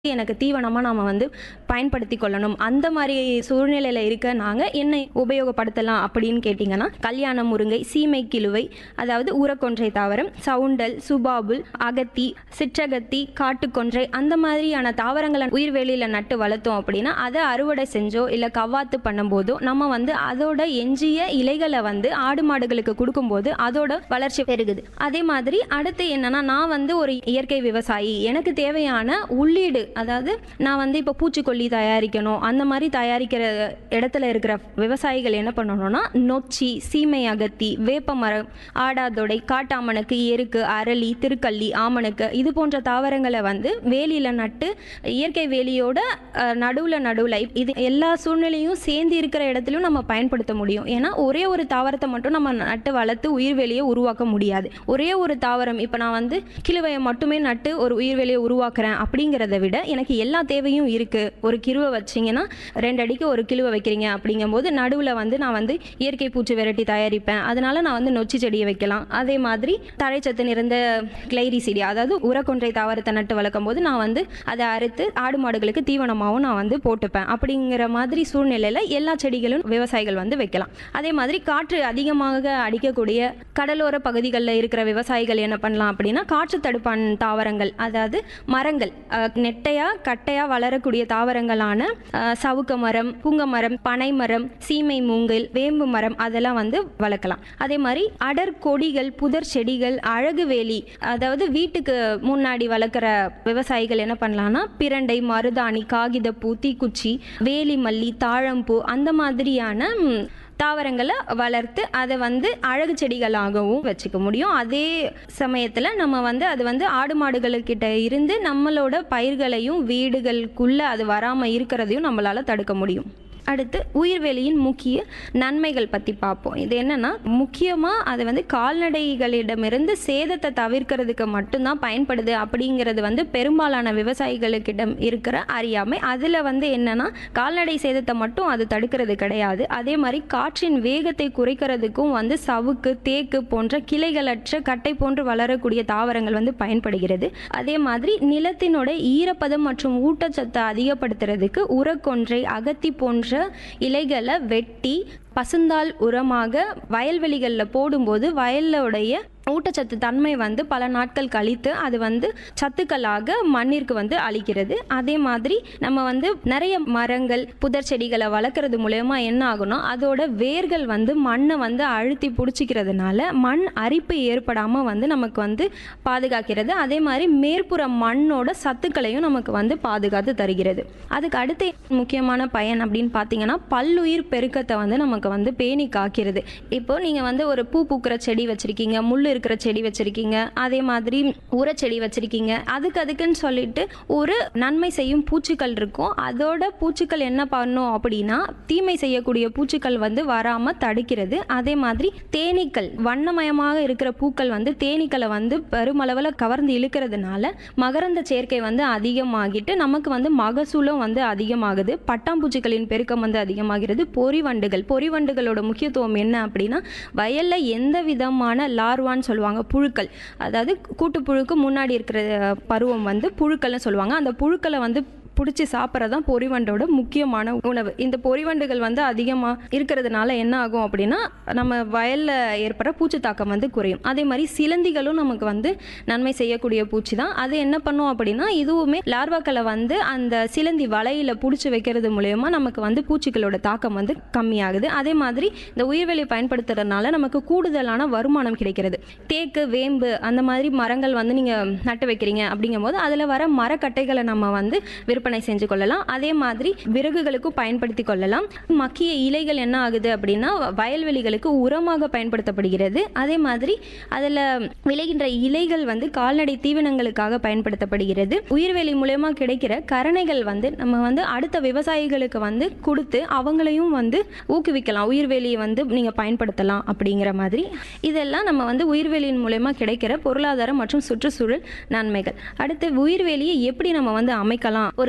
எனக்கு தீவனமாக நாம் வந்து பயன்படுத்தி கொள்ளணும் அந்த மாதிரி சூழ்நிலையில் இருக்க நாங்கள் என்ன உபயோகப்படுத்தலாம் அப்படின்னு கேட்டிங்கன்னா கல்யாண முருங்கை சீமை கிழுவை அதாவது ஊரக்கொன்றை தாவரம் சவுண்டல் சுபாபுல் அகத்தி சிற்றகத்தி காட்டுக்கொன்றை அந்த மாதிரியான தாவரங்களை உயிர்வெளியில் நட்டு வளர்த்தோம் அப்படின்னா அதை அறுவடை செஞ்சோ இல்லை கவ்வாத்து பண்ணும்போதோ நம்ம வந்து அதோட எஞ்சிய இலைகளை வந்து ஆடு மாடுகளுக்கு கொடுக்கும்போது அதோட வளர்ச்சி பெருகுது அதே மாதிரி அடுத்து என்னன்னா நான் வந்து ஒரு இயற்கை விவசாயி எனக்கு தேவையான உள்ளீடு அதாவது நான் வந்து இப்போ பூச்சிக்கொல்லி தயாரிக்கணும் அந்த மாதிரி தயாரிக்கிற இடத்துல இருக்கிற விவசாயிகள் என்ன பண்ணணும்னா நொச்சி சீமை அகத்தி வேப்ப மரம் ஆடாதொடை காட்டாமணக்கு எருக்கு அரளி திருக்கள்ளி ஆமணக்கு இது போன்ற தாவரங்களை வந்து வேலியில் நட்டு இயற்கை வேலியோட நடுவில் நடுவில் இது எல்லா சூழ்நிலையும் சேர்ந்து இருக்கிற இடத்துலையும் நம்ம பயன்படுத்த முடியும் ஏன்னா ஒரே ஒரு தாவரத்தை மட்டும் நம்ம நட்டு வளர்த்து உயிர்வேலியை உருவாக்க முடியாது ஒரே ஒரு தாவரம் இப்போ நான் வந்து கிழுவையை மட்டுமே நட்டு ஒரு உயிர்வேலியை உருவாக்குறேன் அப்படிங்கிறத விட எனக்கு எல்லா தேவையும் இருக்குது ஒரு கிருவை வச்சிங்கன்னா ரெண்டு அடிக்கு ஒரு கிழுவை வைக்கிறீங்க அப்படிங்கும்போது நடுவில் வந்து நான் வந்து இயற்கை பூச்சி விரட்டி தயாரிப்பேன் அதனால நான் வந்து நொச்சி செடியை வைக்கலாம் அதே மாதிரி தழைச்சத்து நிறைந்த கிளைரி செடி அதாவது உரக்கொன்றை தாவரத்தை நட்டு வளர்க்கும் போது நான் வந்து அதை அறுத்து ஆடு மாடுகளுக்கு தீவனமாகவும் நான் வந்து போட்டுப்பேன் அப்படிங்கிற மாதிரி சூழ்நிலையில் எல்லா செடிகளும் விவசாயிகள் வந்து வைக்கலாம் அதே மாதிரி காற்று அதிகமாக அடிக்கக்கூடிய கடலோர பகுதிகளில் இருக்கிற விவசாயிகள் என்ன பண்ணலாம் அப்படின்னா காற்று தடுப்பான் தாவரங்கள் அதாவது மரங்கள் அஹ், நெட்டையா கட்டையா வளரக்கூடிய தாவரங்களான அஹ், சவுக்க மரம் புங்க மரம் பனை மரம் சீமை மூங்கில் வேம்பு மரம் அதெல்லாம் வந்து வளர்க்கலாம் அதே மாதிரி அடர் கொடிகள் புதர் செடிகள் அழகு வேலி அதாவது வீட்டுக்கு முன்னாடி வளர்க்குற விவசாயிகள் என்ன பண்ணலாம்னா பிரண்டை மருதாணி காகிதப்பூ தீக்குச்சி வேலி மல்லி தாழம்பூ அந்த மாதிரியான ம், தாவரங்களை வளர்த்து அதை வந்து அழகு செடிகளாகவும் வச்சுக்க முடியும் அதே சமயத்தில் நம்ம வந்து அது வந்து ஆடு மாடுகளுக்கிட்ட இருந்து நம்மளோட பயிர்களையும் வீடுகளுக்குள்ளே அது வராமல் இருக்கிறதையும் நம்மளால் தடுக்க முடியும் அடுத்து உயிர்வெளியின் முக்கிய நன்மைகள் பற்றி பார்ப்போம் இது என்னன்னா முக்கியமாக அது வந்து கால்நடைகளிடமிருந்து சேதத்தை தவிர்க்கிறதுக்கு மட்டும்தான் பயன்படுது அப்படிங்கிறது வந்து பெரும்பாலான விவசாயிகளுக்கிடம் இருக்கிற அறியாமை அதில் வந்து என்னன்னா கால்நடை சேதத்தை மட்டும் அது தடுக்கிறது கிடையாது அதே மாதிரி காற்றின் வேகத்தை குறைக்கிறதுக்கும் வந்து சவுக்கு தேக்கு போன்ற கிளைகளற்ற கட்டை போன்று வளரக்கூடிய தாவரங்கள் வந்து பயன்படுகிறது அதே மாதிரி நிலத்தினோட ஈரப்பதம் மற்றும் ஊட்டச்சத்தை அதிகப்படுத்துறதுக்கு உரக்கொன்றை அகத்தி போன்ற இலைகளை வெட்டி பசுந்தாள் உரமாக வயல்வெளிகளில் போடும்போது வயலோடைய ஊட்டச்சத்து தன்மை வந்து பல நாட்கள் கழித்து அது வந்து சத்துக்களாக மண்ணிற்கு வந்து அளிக்கிறது அதே மாதிரி நம்ம வந்து நிறைய மரங்கள் புதர் செடிகளை வளர்க்குறது மூலயமா என்ன ஆகும்னா அதோட வேர்கள் வந்து மண்ணை வந்து அழுத்தி பிடிச்சிக்கிறதுனால மண் அரிப்பு ஏற்படாமல் வந்து நமக்கு வந்து பாதுகாக்கிறது அதே மாதிரி மேற்புற மண்ணோட சத்துக்களையும் நமக்கு வந்து பாதுகாத்து தருகிறது அதுக்கு அடுத்த முக்கியமான பயன் அப்படின்னு பார்த்தீங்கன்னா பல்லுயிர் பெருக்கத்தை வந்து நமக்கு வந்து பேணி காக்கிறது இப்போ நீங்கள் வந்து ஒரு பூ பூக்கிற செடி வச்சுருக்கீங்க முள் இருக்கிற செடி வச்சுருக்கீங்க அதே மாதிரி உரச்செடி வச்சுருக்கீங்க அதுக்கு அதுக்குன்னு சொல்லிட்டு ஒரு நன்மை செய்யும் பூச்சிகள் இருக்கும் அதோட பூச்சிகள் என்ன பண்ணும் அப்படின்னா தீமை செய்யக்கூடிய பூச்சிகள் வந்து வராமல் தடுக்கிறது அதே மாதிரி தேனீக்கள் வண்ணமயமாக இருக்கிற பூக்கள் வந்து தேனீக்களை வந்து பெருமளவில் கவர்ந்து இழுக்கிறதுனால மகரந்த சேர்க்கை வந்து அதிகமாகிட்டு நமக்கு வந்து மகசூலும் வந்து அதிகமாகுது பட்டாம்பூச்சிகளின் பெருக்கம் வந்து அதிகமாகிறது பொறிவண்டுகள் பொறிவண்டுகளோட முக்கியத்துவம் என்ன அப்படின்னா வயல்ல எந்த விதமான லார்வான்னு சொல்லுவாங்க புழுக்கள் அதாவது கூட்டுப்புழுக்கு முன்னாடி இருக்கிற பருவம் வந்து புழுக்கள்னு சொல்லுவாங்க அந்த புழுக்களை வந்து பிடிச்சி சாப்பிட்றது தான் பொறிவண்டோட முக்கியமான உணவு இந்த பொறிவண்டுகள் வந்து அதிகமாக இருக்கிறதுனால என்ன ஆகும் அப்படின்னா நம்ம வயலில் ஏற்படுற பூச்சி தாக்கம் வந்து குறையும் அதே மாதிரி சிலந்திகளும் நமக்கு வந்து நன்மை செய்யக்கூடிய பூச்சி தான் அது என்ன பண்ணும் அப்படின்னா இதுவுமே லார்வாக்களை வந்து அந்த சிலந்தி வலையில் பிடிச்சி வைக்கிறது மூலயமா நமக்கு வந்து பூச்சிகளோட தாக்கம் வந்து கம்மியாகுது அதே மாதிரி இந்த உயிர்வெளி பயன்படுத்துறதுனால நமக்கு கூடுதலான வருமானம் கிடைக்கிறது தேக்கு வேம்பு அந்த மாதிரி மரங்கள் வந்து நீங்கள் நட்டு வைக்கிறீங்க அப்படிங்கும்போது அதில் வர மரக்கட்டைகளை நம்ம வந்து விற்பனை செஞ்சு கொள்ளலாம் அதே மாதிரி விறகுகளுக்கும் பயன்படுத்தி கொள்ளலாம் மக்கிய இலைகள் என்ன ஆகுது அப்படின்னா வயல்வெளிகளுக்கு உரமாக பயன்படுத்தப்படுகிறது அதே மாதிரி அதில் விளைகின்ற இலைகள் வந்து கால்நடை தீவனங்களுக்காக பயன்படுத்தப்படுகிறது உயிர்வேலி மூலயமா கிடைக்கிற கரணைகள் வந்து நம்ம வந்து அடுத்த விவசாயிகளுக்கு வந்து கொடுத்து அவங்களையும் வந்து ஊக்குவிக்கலாம் உயிர்வேலியை வந்து நீங்கள் பயன்படுத்தலாம் அப்படிங்கிற மாதிரி இதெல்லாம் நம்ம வந்து உயிர்வேலியின் மூலயமா கிடைக்கிற பொருளாதார மற்றும் சுற்றுச்சூழல் நன்மைகள் அடுத்து உயிர்வேலியை எப்படி நம்ம வந்து அமைக்கலாம் ஒரு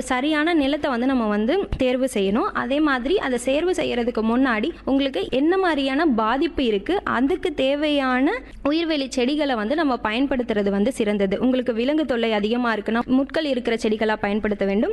ஒரு சரியான நிலத்தை வந்து நம்ம வந்து தேர்வு செய்யணும் அதே மாதிரி அதை தேர்வு செய்யறதுக்கு முன்னாடி உங்களுக்கு என்ன மாதிரியான பாதிப்பு இருக்கு அதுக்கு தேவையான உயிர்வெளி செடிகளை வந்து நம்ம பயன்படுத்துறது வந்து சிறந்தது உங்களுக்கு விலங்கு தொல்லை அதிகமாக இருக்குன்னா முட்கள் இருக்கிற செடிகளாக பயன்படுத்த வேண்டும்